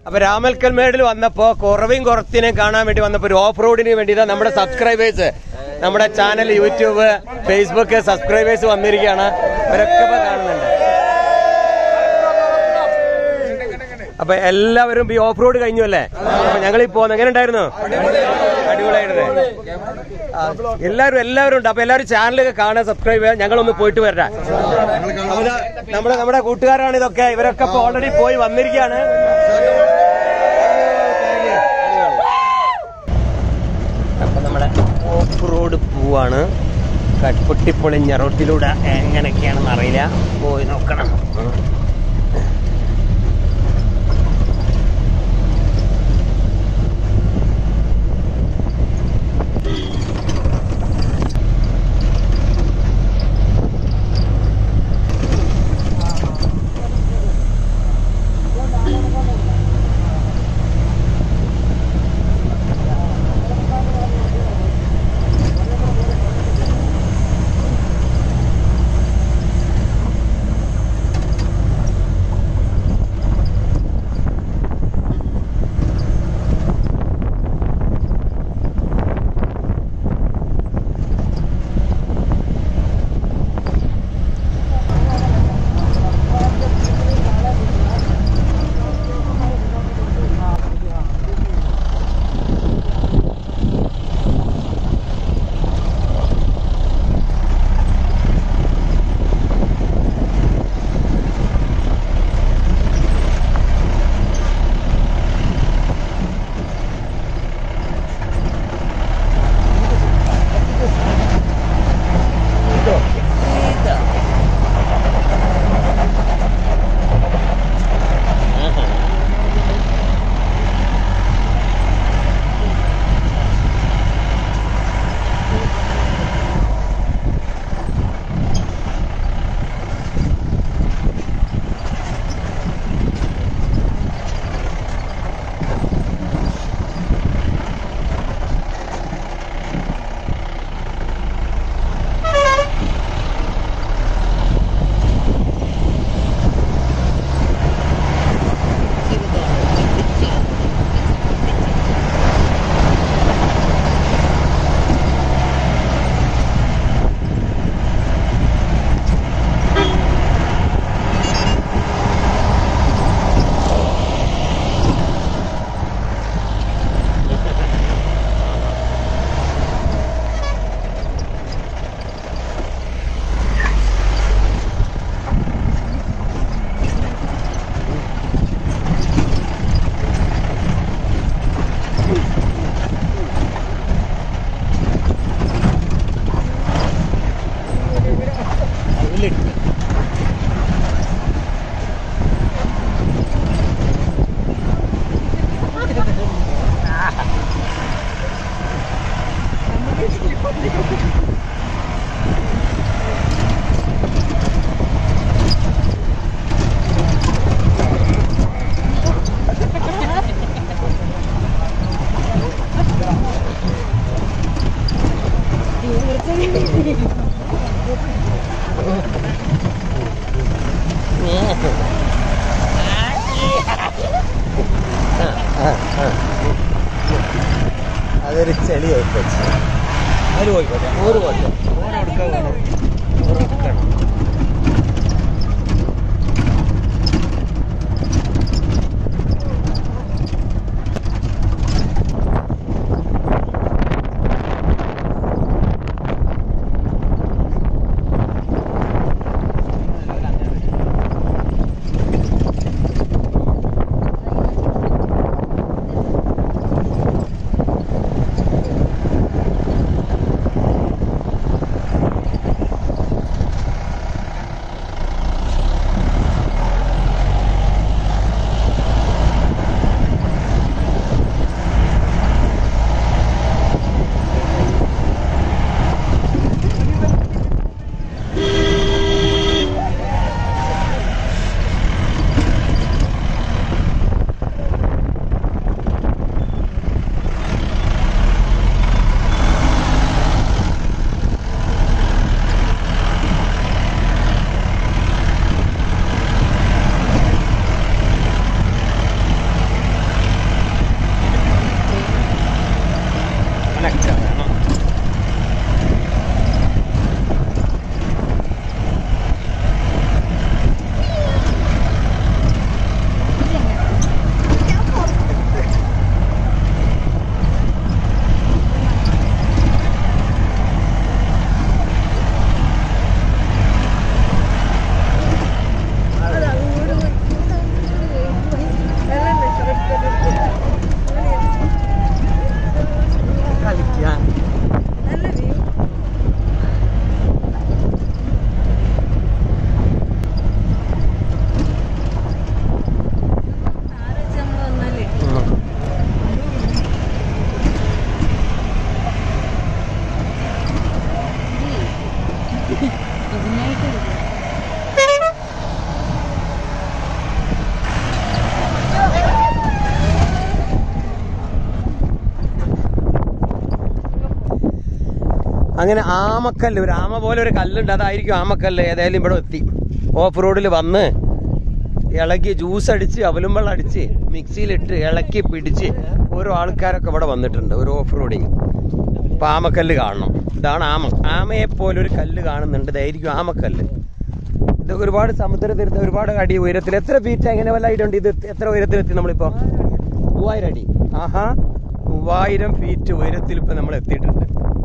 അപ്പൊ രാമൽക്കൽമേടിൽ വന്നപ്പോ കുറവയും കുറത്തിനെയും കാണാൻ വേണ്ടി വന്നപ്പോ ഒരു ഓഫ് റോഡിന് വേണ്ടി ഇതാ നമ്മുടെ സബ്സ്ക്രൈബേഴ്സ് നമ്മുടെ ചാനൽ യൂട്യൂബ് ഫേസ്ബുക്ക് സബ്സ്ക്രൈബേഴ്സ് വന്നിരിക്കുകയാണ് ഇവരൊക്കെ ഇപ്പൊ കാണുന്നുണ്ട് അപ്പൊ എല്ലാവരും ഈ ഓഫ് റോഡ് കഴിഞ്ഞു അല്ലേ അപ്പൊ ഞങ്ങൾ ഈ പോകുന്നത് എങ്ങനെ ഉണ്ടായിരുന്നു അടിപൊളിയായിരുന്നു ആ, എല്ലാവരും എല്ലാവരും ഉണ്ട് അപ്പൊ എല്ലാവരും ചാനലൊക്കെ കാണാൻ സബ്സ്ക്രൈബ് ചെയ്യാൻ ഞങ്ങളൊന്ന് പോയിട്ട് വരാം അപ്പൊ ഇതാ നമ്മുടെ നമ്മുടെ കൂട്ടുകാരാണ് ഇതൊക്കെ ഇവരൊക്കെ ഇപ്പൊ ഓൾറെഡി പോയി വന്നിരിക്കുകയാണ് അപ്പൊ നമ്മുടെ ഓഫ് റോഡ് പോവാണ് കട്പൊട്ടിപ്പൊളിഞ്ഞ റോട്ടിലൂടെ എങ്ങനെയൊക്കെയാണെന്ന് അറിയില്ല പോയി നോക്കണം ഉം. അതൊരു ചെളിയായി പോയി അതിൽ പോയിക്കോട്ടെ ഓറ് പോട്ടെ ഓറ് എടുക്കാൻ വേണം ഓറ് എടുക്കണം അങ്ങനെ ആമക്കല്ല് ഒരു ആമ പോലെ ഒരു കല്ലുണ്ട് അതായിരിക്കും ആമക്കല്ല് ഏതായാലും ഇവിടെ എത്തി ഓഫ് റോഡിൽ വന്ന് ഇളക്കി ജ്യൂസ് അടിച്ച് അവലും വെള്ളം അടിച്ച് മിക്സിയിലിട്ട് ഇളക്കി പിടിച്ച് ഓരോ ആൾക്കാരൊക്കെ ഇവിടെ വന്നിട്ടുണ്ട് ഒരു ഓഫ് റോഡിങ് അപ്പൊ ആമക്കല്ല് കാണണം ഇതാണ് ആമ ആമയെ പോലെ ഒരു കല്ല് കാണുന്നുണ്ട് ഇതായിരിക്കും ആമക്കല്ല് ഇത് ഒരുപാട് സമുദ്രതീരത്ത് ഒരുപാട് അടി ഉയരത്തിൽ എത്ര ഫീറ്റ് എങ്ങനെ വല്ല ഐഡിയ ഉണ്ട് ഇത് എത്ര ഉയരത്തിലെത്തി നമ്മളിപ്പോ മൂവായിരം അടി ആഹാ മൂവായിരം ഫീറ്റ് ഉയരത്തിൽ ഇപ്പൊ നമ്മൾ എത്തിയിട്ടുണ്ട്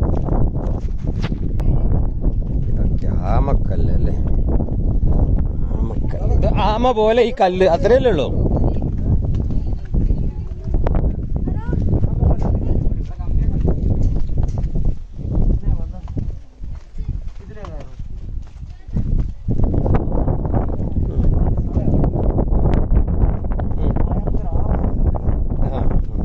ഇതൊക്കെ ആമക്കല്ല് അല്ലേ ആമക്കല്ല് ഇത് ആമ പോലെ ഈ കല്ല് അത്രയല്ലേ ഉള്ളൂ ആ,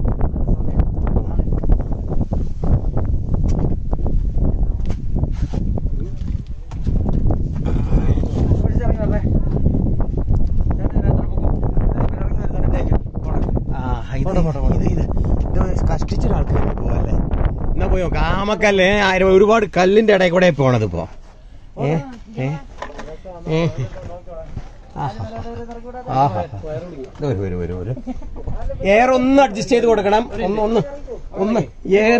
ആ, ഇത് ഇത് ഇത് ഇത് കഷ്ടിച്ച ഒരാൾക്കാർ പോവല്ലേ എന്നാ പോയോ കാമക്കല്ലേ ആയിരം ഒരുപാട് കല്ലിന്റെ ഇടയിൽ കൂടെ പോണത് ഇപ്പോ ഏ ഏ ഏ ആഹാ. ആഹാ. ഇത് വരൂ വരൂ വരൂ വരൂ എയർ ഒന്ന് അഡ്ജസ്റ്റ് ചെയ്ത് കൊടുക്കണം ഒന്ന് ഒന്ന് ഒന്ന് എയർ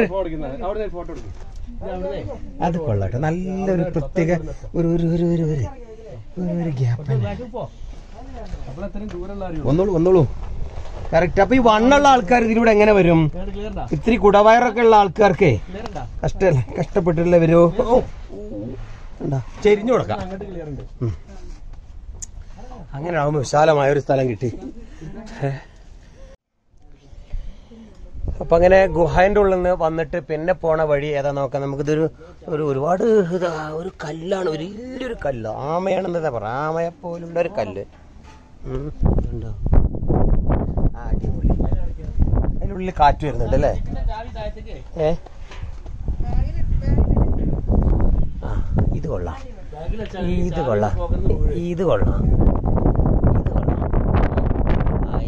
അത് കൊള്ളാട്ടെ നല്ലൊരു പ്രത്യേക ഒരു ഒരു ഒരു ഒരു ഒരു ഒരു ഒരു ഗ്യാപ്പ് ഒന്നോളൂ ഒന്നോളൂ കറക്റ്റ് അപ്പൊ ഈ വണ്ണുള്ള ആൾക്കാർ ഇതിലൂടെ എങ്ങനെ വരും ഇത്തിരി കുടവയറൊക്കെ ഉള്ള ആൾക്കാർക്കേ കഷ്ടല്ല കഷ്ടപ്പെട്ടില്ല വരൂ ഓ, കണ്ടാ? ചെരിഞ്ഞു കൊടുക്കാം ഉം. അങ്ങനെ ആവുമ്പോ വിശാലമായ ഒരു സ്ഥലം കിട്ടി ഏ. അപ്പൊ അങ്ങനെ ഗുഹേന്റെ ഉള്ളിൽ നിന്ന് വന്നിട്ട് പിന്നെ പോണ വഴി ഏതാ നോക്കാം നമുക്കിതൊരു ഒരു ഒരുപാട് ഇതാ ഒരു കല്ലാണ് ഒരു വലിയൊരു കല്ല് ആമയാണെന്നതാ പറ ആമയെ പോലുള്ള ഒരു കല്ല് ഉം. ഉണ്ടോ ആ, അടിപൊളി അതിനുള്ളിൽ കാറ്റ് വരുന്നുണ്ട് അല്ലേ ഏ ആ ഇത് കൊള്ളാം ഇത് കൊള്ളാം ഇത് കൊള്ളാം ഇത് കൊള്ളാം ആയി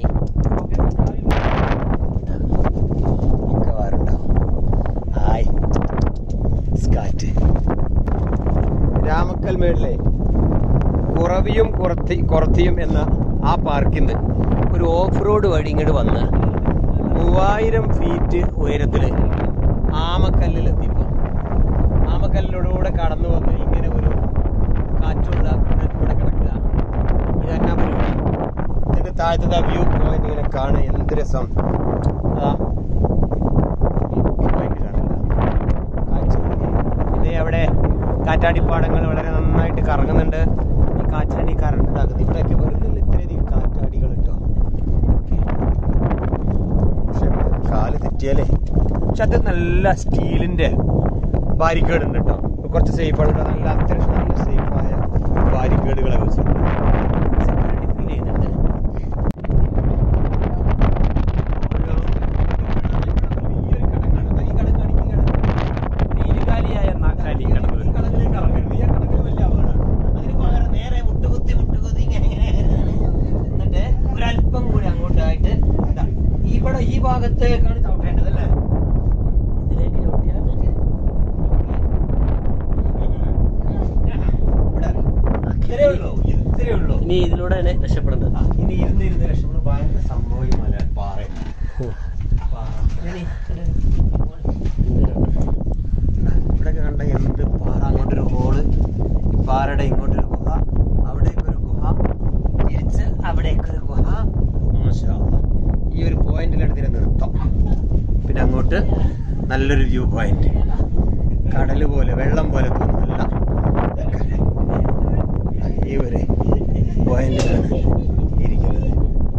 മിക്കവാറും ഉണ്ടാവും ആയി സ്കാറ്റ് രാമക്കൽ മേളിലെ കുറവിയും കുറത്തി കുറത്തിയും എന്ന ആ പാർക്കിൽ നിന്ന് ഒരു ഓഫ് റോഡ് വഴി ഇങ്ങോട്ട് വന്ന് മൂവായിരം ഫീറ്റ് ഉയരത്തില് ആമക്കല്ലിലെത്തിപ്പോ ആമക്കല്ലിലൂടെ കടന്നു വന്ന് ഇങ്ങനെ ഒരു കാറ്റുള്ള ഇവിടെ കിടക്കുക ഇതെന്നാ പരിപാടി ഇതിന്റെ താഴത്തെ വ്യൂ പോയിന്റ് ഇങ്ങനെ കാണുക എന്ത് രസം അതാ point കാണുക. കാഴ്ച. ഇത് അവിടെ കാറ്റാടിപ്പാടങ്ങൾ വളരെ നന്നായിട്ട് കറങ്ങുന്നുണ്ട് ഈ കാറ്റിനാണ് ഈ കറണ്ട് ഇതാക്കുന്നത് ഇവിടെയൊക്കെ വെറുതെ ഇത്രയധികം കാറ്റാടികൾ കേട്ടോ പക്ഷെ കാല് തെറ്റിയാലേ പക്ഷെ അത് നല്ല സ്റ്റീലിന്റെ ബാരിക്കേഡ് ഉണ്ട് കേട്ടോ കുറച്ച് സേഫ് ആണ് കേട്ടോ. നല്ല അത്യാവശ്യം നല്ല സേഫായ ബാരിക്കേഡുകളെ വെച്ചിട്ടുണ്ട് സെക്യൂരിറ്റി ഫീൽ ചെയ്യുന്നുണ്ട് വലിയൊരു കടകാണ്. ഈ കടകാണ് ഈ കട. നീലുകാലിയായ നാക്കാലി കടകൾ. ഈ കടകളിലേക്ക് ഇറങ്ങരുത്. ഈ കടകൾ വലിയ അപകടമാണ്. അതിന് പകരം നേരെ മുട്ടുകുത്തി മുട്ടുകുത്തി ഇങ്ങനെ ഇങ്ങനെ എന്നിട്ട് ഒരല്പം കൂടി അങ്ങോട്ടായിട്ട് ഇതാ. ഇവിടെ ഈ ഭാഗത്തേക്കാണ് ചവിട്ടേണ്ടത് അല്ലേ ഇതിലേക്ക് ചവിട്ടിയാൽ ഇവിടെ. ഇത്രയേ ഉള്ളൂ ഇത്രയേ ഉള്ളൂ ഇനി ഇതിലൂടെ തന്നെ രക്ഷപ്പെടുന്നത് ആ, ഇനി ഇരുന്ന് ഇരുന്ന് രക്ഷപ്പെടുന്ന ഭയങ്കര സംഭവം ഈ മല പാറ പാറ. ഇനി ഇവിടെ കണ്ട എന്ത് പാറ അങ്ങോട്ടൊരു ഹോള് ഈ പാറയുടെ ഇങ്ങോട്ടൊരു ഗുഹ അവിടേക്കൊരു ഗുഹ തിരിച്ച് അവിടേക്കൊരു ഗുഹ മാഷാ അല്ലാ. ഈ ഒരു പോയിന്റിലെടുത്തിട്ട് നിർത്താം പിന്നെ അങ്ങോട്ട് നല്ലൊരു വ്യൂ പോയിന്റ് കടല് പോലെ വെള്ളം പോലെ തോന്നുന്നില്ല ഈ ഒരു പോയിന്റിലാണ് ഇരിക്കുന്നത്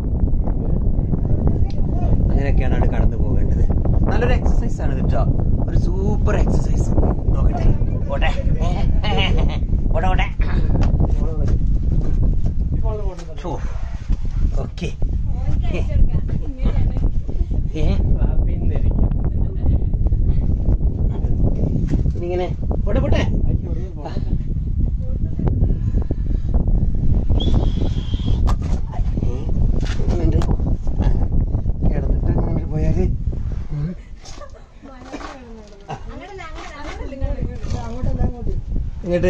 അങ്ങനെയൊക്കെയാണ് അവിടെ കടന്നു പോകേണ്ടത് നല്ലൊരു എക്സസൈസ് ആണ് കേട്ടോ ഒരു സൂപ്പർ എക്സസൈസ് നോക്കട്ടെ ഓട്ടെ ഓടെ ഓടെ ഓക്കെ ഇങ്ങനെ പോട്ടെ പോട്ടെ എങ്ങനെയുണ്ട് കിടന്നിട്ട് അങ്ങനെ പോയാല് ഇങ്ങോട്ട്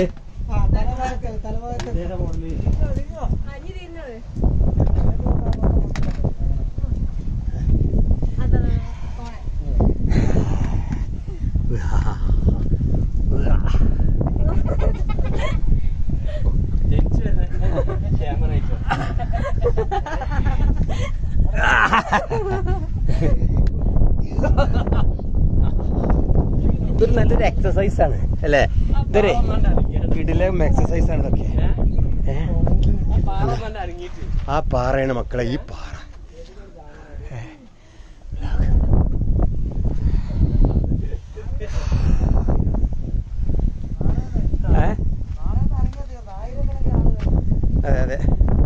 ഇതൊരു നല്ലൊരു എക്സസൈസ് ആണ് അല്ലേ ഇതൊരു കിടിലം എക്സസൈസ് ആണ് ഇതൊക്കെ ഏ? ആ പാറയാണ് മക്കളെ ഈ പാറ ഏ. ഏ? അതെ അതെ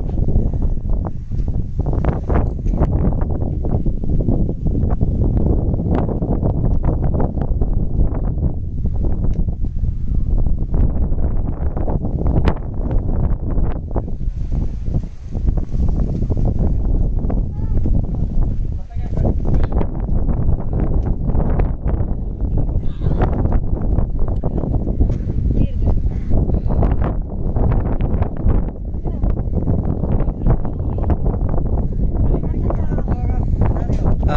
ആ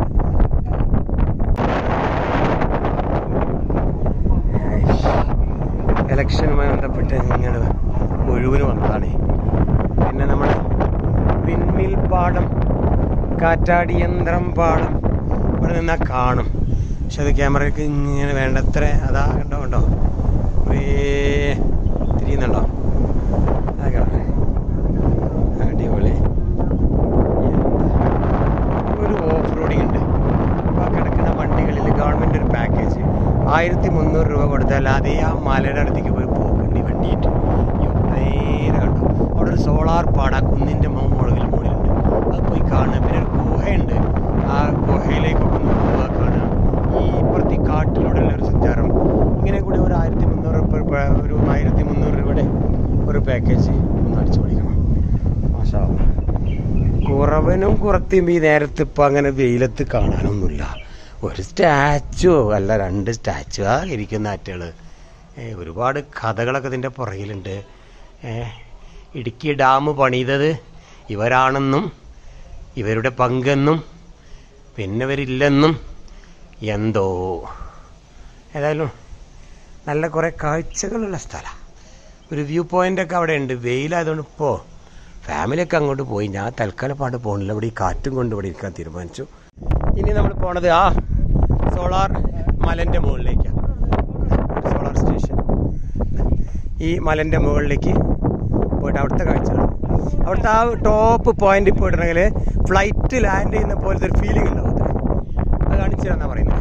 ഇലക്ഷനുമായി ബന്ധപ്പെട്ട് ഞങ്ങൾ ഒഴിവിന് വന്നതാണ് പിന്നെ നമ്മൾ വിൻമിൽ പാടം കാറ്റാടി യന്ത്രം പാടം ഇവിടെ നിന്നാൽ കാണും പക്ഷെ അത് ക്യാമറയ്ക്ക് ഇങ്ങനെ വേണ്ടത്ര അതാ കണ്ടോ കണ്ടോ കുറേ തിരിയുന്നുണ്ടോ ആ കാണാം അടിപൊളി എന്താ ഒരു ഓഫ് റോഡിങ് ഉണ്ട് അപ്പോൾ ആ കിടക്കുന്ന വണ്ടികളിൽ ഗവൺമെൻറ് ഒരു പാക്കേജ് ആയിരത്തി മുന്നൂറ് രൂപ കൊടുത്താൽ അതേ ആ മലയുടെ അടുത്തേക്ക് പോയി പോക്കുണ്ട് ഈ വണ്ടിയിട്ട് ഈ നേരെ കണ്ടു അവിടെ ഒരു സോളാർ പാട കുന്നിൻ്റെ മുകളിൽ മുകളിലുണ്ട് അത് പോയി കാണുക പിന്നെ ഒരു ഗുഹയുണ്ട് ആ ഗുഹയിലേക്കൊക്കെ ഒന്ന് പോവുക കാണുക ഈ ഇപ്പുറത്ത് ഈ കാട്ടിലൂടെയുള്ള ഒരു സഞ്ചാരം ഇങ്ങനെ കൂടി ഒരു ആയിരത്തി മുന്നൂറ് രൂപ ഒരു ആയിരത്തി മുന്നൂറ് രൂപയുടെ ഒരു പാക്കേജ് ഒന്ന് അടിച്ചു പൊളിക്കണം മാഷാ അല്ലാ. കുറവനും കുറത്തിയും ഈ നേരത്ത് ഇപ്പം അങ്ങനെ വെയിലത്ത് കാണാനൊന്നുമില്ല ഒരു സ്റ്റാച്ചു അല്ല രണ്ട് സ്റ്റാച്ചു ആ ഇരിക്കുന്ന ആറ്റുകൾ ഒരുപാട് കഥകളൊക്കെ ഇതിൻ്റെ പുറകിലുണ്ട് ഏ, ഇടുക്കി ഡാം പണിതത് ഇവരാണെന്നും ഇവരുടെ പങ്കെന്നും പിന്നെ ഇവരില്ലെന്നും എന്തോ ഏതായാലും നല്ല കുറേ കാഴ്ചകളുള്ള സ്ഥലമാണ് ഒരു വ്യൂ പോയിൻ്റൊക്കെ അവിടെ ഉണ്ട് വെയിലായതുകൊണ്ട് ഇപ്പോൾ ഫാമിലിയൊക്കെ അങ്ങോട്ട് പോയി ഞാൻ തൽക്കാലം പാട്ട് പോകണില്ല ഇവിടെ ഈ കാറ്റും കൊണ്ട് ഇവിടെ ഇരിക്കാൻ തീരുമാനിച്ചു ഇനി നമ്മൾ പോണത് ആ സോളാർ മലൻ്റെ മുകളിലേക്കാണ് സോളാർ സ്റ്റേഷൻ ഈ മലൻ്റെ മുകളിലേക്ക് പോയിട്ട് അവിടുത്തെ കാഴ്ചകൾ അവിടുത്തെ ആ ടോപ്പ് പോയിന്റിൽ പോയിട്ടുണ്ടെങ്കിൽ ഫ്ലൈറ്റ് ലാൻഡ് ചെയ്യുന്ന പോലത്തെ ഒരു ഫീലിംഗ് ഉണ്ടാവും അത്ര അത് കാണിച്ചു തരാന്നാ പറയുന്നത്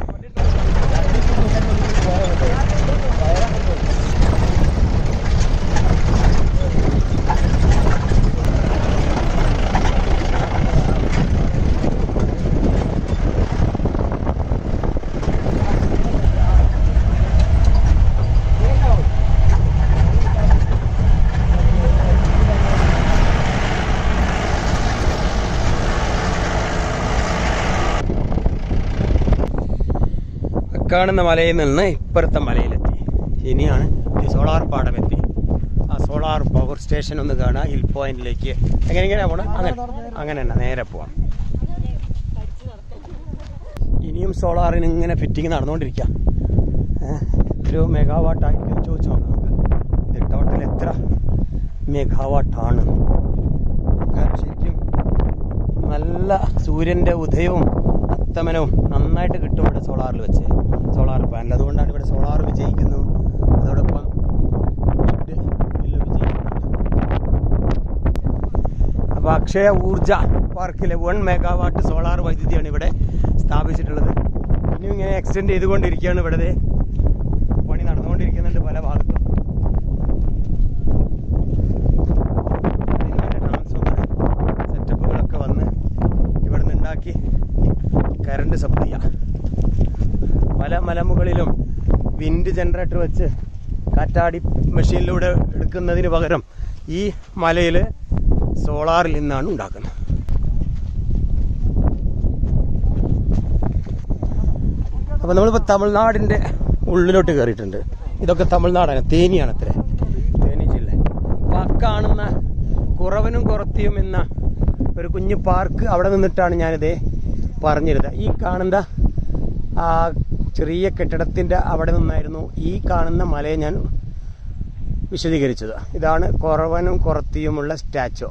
കാണുന്ന മലയിൽ നിന്ന് ഇപ്പുറത്തെ മലയിലെത്തി ഇനിയാണ് ഈ സോളാർ പാടം എത്തി ആ സോളാർ പവർ സ്റ്റേഷൻ ഒന്ന് കാണാം ഹിൽ പോയിന്റിലേക്ക് എങ്ങനെ എങ്ങനെയാ പോണം അങ്ങനെ അങ്ങനെ തന്നെ നേരെ പോവാം ഇനിയും സോളാറിന് ഇങ്ങനെ ഫിറ്റിംഗ് നടന്നുകൊണ്ടിരിക്കുക ഒരു മെഗാവാട്ട് ആയിരിക്കും ചോദിച്ചു നോക്കാം നമുക്ക് ഇത് ടോട്ടൽ എത്ര മെഗാവാട്ടാണ് കാരണം ശരിക്കും നല്ല സൂര്യൻ്റെ ഉദയവും അസ്തമനവും നന്നായിട്ട് കിട്ടും ഇവിടെ സോളാറിൽ വെച്ച് സോളാർ പാനൽ അതുകൊണ്ടാണ് ഇവിടെ സോളാർ വിജയിക്കുന്നു അതോടൊപ്പം വിൻഡ് എല്ലാം വിജയിക്കുന്നുണ്ട് അപ്പോൾ അക്ഷയ ഊർജ പാർക്കിലെ വൺ മെഗാവാട്ട് സോളാർ വൈദ്യുതിയാണ് ഇവിടെ സ്ഥാപിച്ചിട്ടുള്ളത് ഇനിയും ഇങ്ങനെ എക്സ്റ്റെൻഡ് ചെയ്തുകൊണ്ടിരിക്കുകയാണ് ഇവിടെ ദേ പണി നടന്നുകൊണ്ടിരിക്കുന്നുണ്ട് പല ഭാഗത്തും ഇതിന്റെ ട്രാൻസ്ഫോമർ സെറ്റപ്പുകളൊക്കെ വന്ന് ഇവിടെ നിന്നുണ്ടാക്കി കറണ്ട് സപ്ലൈ ചെയ്യാം പല മലമുകളിലും വിൻഡ് ജനറേറ്റർ വെച്ച് കാറ്റാടി മെഷീനിലൂടെ എടുക്കുന്നതിന് പകരം ഈ മലയിൽ സോളാറിൽ നിന്നാണ് ഉണ്ടാക്കുന്നത് അപ്പോൾ നമ്മളിപ്പോൾ തമിഴ്നാടിൻ്റെ ഉള്ളിലോട്ട് കയറിയിട്ടുണ്ട് ഇതൊക്കെ തമിഴ്നാടാണ് തേനിയാണ് അത്ര തേനി ജില്ല അപ്പൊ ആ കാണുന്ന കുറവനും കുറത്തിയും എന്ന ഒരു കുഞ്ഞു പാർക്ക് അവിടെ നിന്നിട്ടാണ് ഞാനിത് പറഞ്ഞിരുന്നത് ഈ കാണുന്ന ആ ചെറിയ കെട്ടിടത്തിന്റെ അവിടെ നിന്നായിരുന്നു ഈ കാണുന്ന മലയെ ഞാൻ വിശദീകരിച്ചത് ഇതാണ് കുറവനും കുറത്തിയുമുള്ള സ്റ്റാച്ചു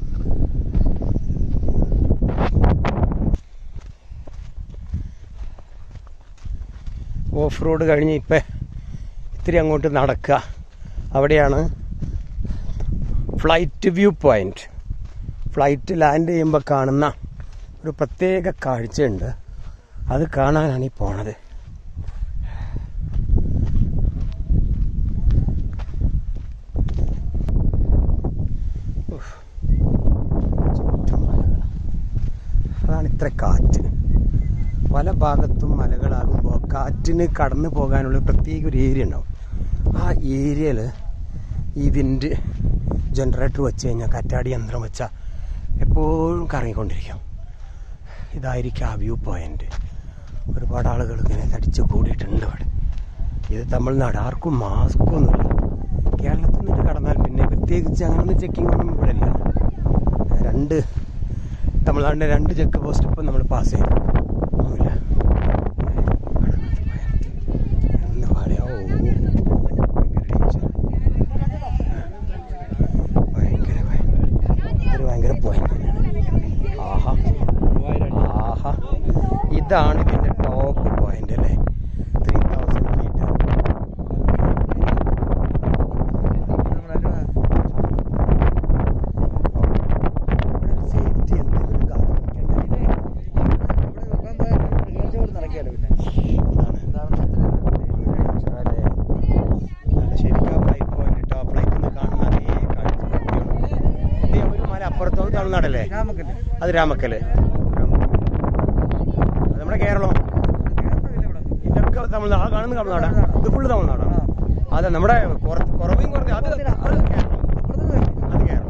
ഓഫ് റോഡ് കഴിഞ്ഞ് ഇപ്പം ഇത്തിരി അങ്ങോട്ട് നടക്കുക അവിടെയാണ് flight view point flight land ചെയ്യുമ്പോൾ കാണുന്ന ഒരു പ്രത്യേക കാഴ്ചയുണ്ട് അത് കാണാനാണ് ഈ പോണത് ഉഫ്. ചുറ്റും മലകളാ. അതാണ് ഇത്ര കാറ്റ് പല ഭാഗത്തും മലകളാകുമ്പോൾ കാറ്റിന് കടന്നു പോകാനുള്ള പ്രത്യേക ഒരു ഏരിയ ഉണ്ടാവും ആ ഏരിയയിൽ ഈ വിൻഡ് ജനറേറ്റർ വെച്ച് കഴിഞ്ഞാൽ കാറ്റാടി യന്ത്രം വെച്ചാൽ എപ്പോഴും കറങ്ങിക്കൊണ്ടിരിക്കും ഇതായിരിക്കും ആ വ്യൂ പോയിന്റ് ഒരുപാട് ആളുകൾ ഇങ്ങനെ തടിച്ച് കൂടിയിട്ടുണ്ട് ഇവിടെ ഇത് തമിഴ്നാട് ആർക്കും മാസ്കൊന്നുമില്ല കേരളത്തിൽ നിന്ന് കടന്നാൽ പിന്നെ പ്രത്യേകിച്ച് അങ്ങനൊന്നും ചെക്കിംഗ് ഒന്നും ഇവിടെ ഇല്ല രണ്ട് തമിഴ്നാടിൻ്റെ രണ്ട് ചെക്ക് പോസ്റ്റ് ഇപ്പം നമ്മൾ പാസ് ചെയ്തു ഒന്നുമില്ല ഒന്ന് പാടിയ ഓ ഭയങ്കര danger. ഭയങ്കര ഭയങ്കര ഇതൊരു ഭയങ്കര പോയിന്റ് തന്നെയാണ് ആഹാ ആഹാ ഇതാണ് ഇതിന്റെ ടോപ്പ് പോയിന്റ് അല്ലേ ത്രീ തൗസൻഡ് ഫീറ്റ് സേഫ്റ്റി എന്തെങ്കിലും കാണിക്കണ്ടേ ശരിക്കും ആ ഫ്ലൈറ്റ് പോയിന്റ് കേട്ടോ ആ ഫ്ലൈറ്റിൽ നിന്ന് കാണുന്ന അതേ കാഴ്ച സത്യമാണ്. ഇത് ഒരു മല അപ്പുറത്തോ തമിഴ്നാടല്ലേ അത് രാമക്കല് അത് നമ്മുടെ കേരളം ഇതൊക്കെ തമിഴ്നാട് ആ കാണുന്ന തമിഴ്നാടാ ഇത് ഫുള്ള് തമിഴ്നാടാണ് അതെ നമ്മുടെ കുറ- കുറവും കുറഞ്ഞ അത് അത് കേരളം അത് കേരളം